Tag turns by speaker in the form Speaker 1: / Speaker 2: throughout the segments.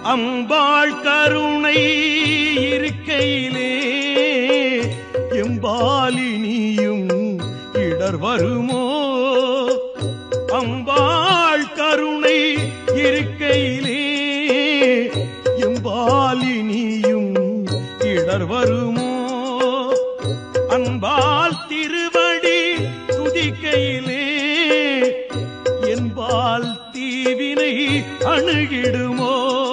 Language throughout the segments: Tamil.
Speaker 1: அம்பாள் கருணை இருக்கையிலே எம்பாலினியும் இடர் வருமோ அம்பாள் கருணை இருக்கையிலே எம்பாலினியும் இடர் வருமோ அன்பால் திருவடி துதிக்கையிலே என்பால் தீவினை அணுகிடுமோ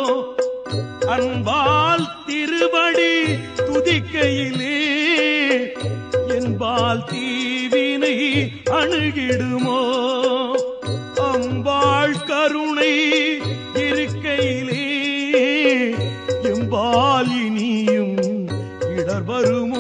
Speaker 1: அன்பால் திருவடி துதிக்கையிலே என்பால் தீவினை அணுகிடுமோ அம்பாள் கருணை இருக்கையிலே எம்பாலினியும் இடர் வருமோ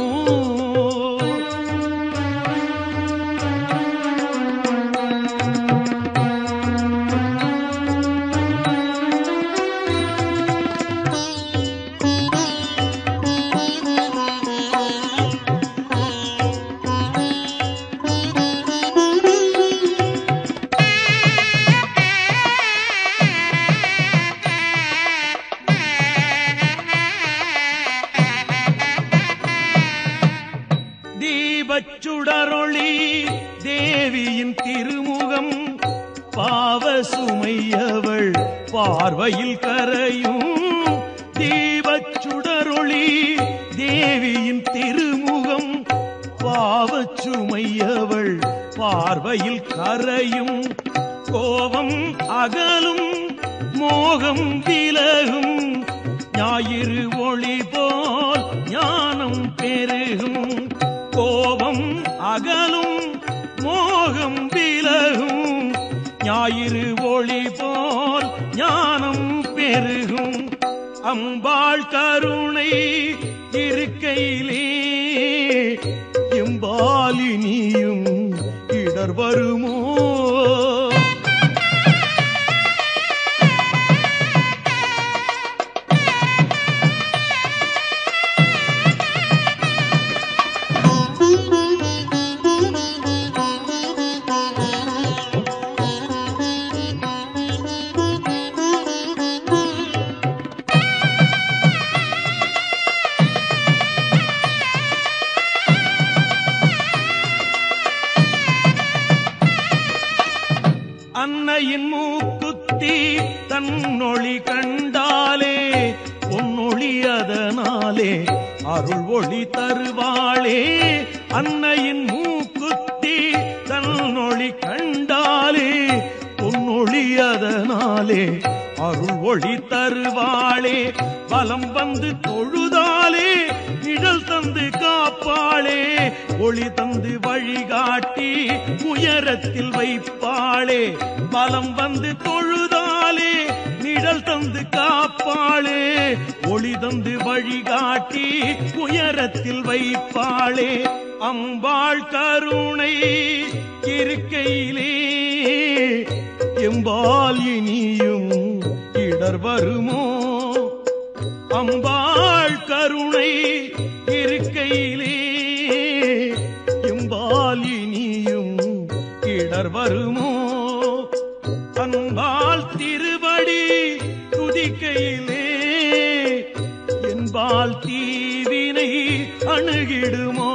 Speaker 1: தீபச்சுடரொளி தேவியின் திருமுகம் பாவ சுமையவள் பார்வையில் கரையும் தீபச்சுடரொளி தேவியின் திருமுகம் பாவச் சுமையவள் பார்வையில் கரையும் கோபம் அகலும் மோகம் விலகும் ஞாயிறு ஒளி போல் ஞானம் பெருகும் கோபம் அகலும் மோகம் விலகும் ஞாயிறு ஒளி போல் ஞானம் பெருகும் அம்பாள் கருணை இருக்கையிலே எம்பாலினியும் இடர் வருமோ அன்னையின் மூக்குத்தி தன்னொளி கண்டாலே பொன்னொளி அதனாலே அருள் ஒளி தருவாளே அன்னையின் மூக்குத்தி தன்னொளி கண்டாலே பொன்னொளி அதனாலே அருள் ஒளி தருவாளே பலம் வந்து தொழுதாலே நிழல் தந்து காப்பாளே ஒளி தந்து வழிகாட்டி உயரத்தில் வைப்பாளே பலம் வந்து தொழுதாலே நிழல் தந்து காப்பாளே ஒளி தந்து வழிகாட்டி உயரத்தில் வைப்பாளே அம்பாள் கருணை இருக்கையிலே எம்பால் இனியும் இடர் வருமோ அம்பாள் கருணை இருக்கையிலே எம்பாலினியும் இடர் வருமோ அன்பால் திருவடி துதிக்கையிலே என்பால் தீவினை அணுகிடுமோ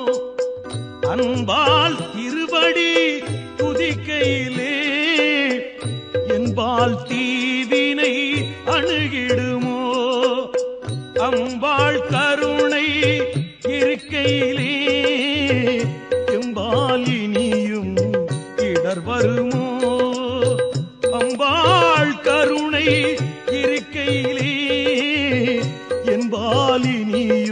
Speaker 1: அன்பால் திருவடி துதிக்கையிலே என்பால் தீவினை அணுகிடுமோ அம்பாள் கருணை இருக்கையிலே எம்பாலினியும் இடர் வருமோ அம்பாள் கருணை இருக்கையிலே என்பாலினியும்